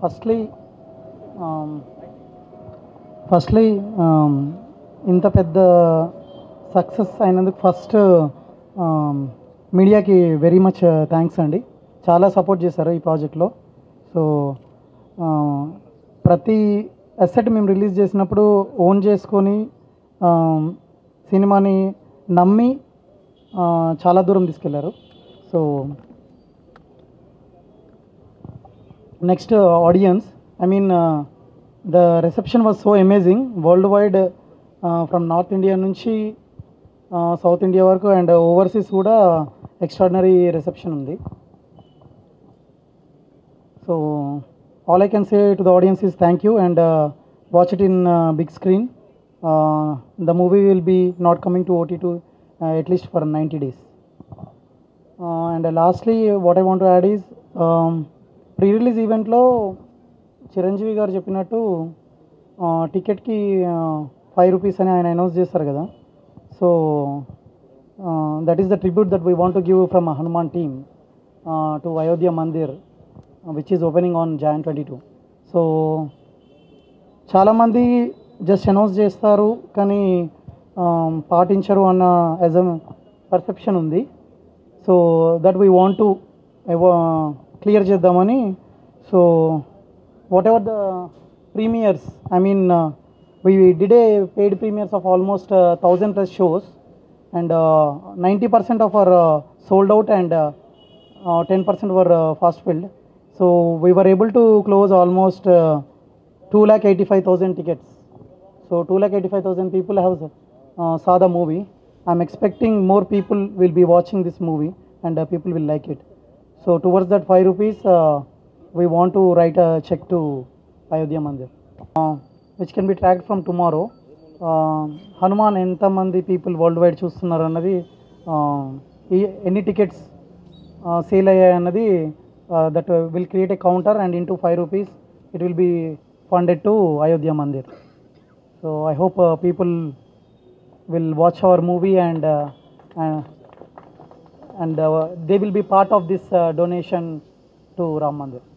Firstly firstly ఇంత పెద్ద success అయినందుకు ఫస్ట్ మీడియాకి వెరీ మచ్ థ్యాంక్స్ అండి చాలా సపోర్ట్ చేశారు ఈ ప్రాజెక్ట్లో సో ప్రతి అసెట్ మేము రిలీజ్ చేసినప్పుడు ఓన్ చేసుకొని um, సినిమాని నమ్మి uh, చాలా దూరం తీసుకెళ్లారు so next audience I mean the reception was so amazing world wide from north India నుంచి సౌత్ ఇండియా వరకు అండ్ ఓవర్సీస్ కూడా ఎక్స్ట్రాడినరీ రిసెప్షన్ ఉంది so all I can say to the audience is thank you and watch it in big screen the movie will be not coming to OTT to at least for ninety days and lastly what I want add is pre release ఈవెంట్లో చిరంజీవి గారు చెప్పినట్టు టికెట్కి five rupees అని ఆయన announce చేస్తారు కదా so that is the tribute that we want to give from Hanuman team to Ayodhya Mandir which is opening on Jan twenty two so చాలామంది just announce చేస్తారు కానీ um, పాటించరు అన్న యాజ్ అ పర్సెప్షన్ ఉంది so that we want to clear చేద్దామని so whatever the premieres I mean we did a paid premieres of almost thousand plus shows and ninety percent of our sold out and ten percent were fast filled so we were able to close almost two lakh eighty five thousand tickets so two lakh eighty five thousand people have saw the movie. I'm expecting more people will be watching this movie and uh, people will like it. So towards that 5 rupees, uh, we want to write a check to Ayodhya Mandir, uh, which can be tracked from tomorrow. Uh, Hanuman ఎంతమంది people world wide చూస్తున్నారు అన్నది uh, ఈ- ఎన్ని tickets sale అయ్యాయి అన్నది that will create a counter and into five rupees it will be funded to Ayodhya Mandir so I hope people will watch our movie and uh, uh, and uh, they will be part of this uh, donation to Ram Mandir.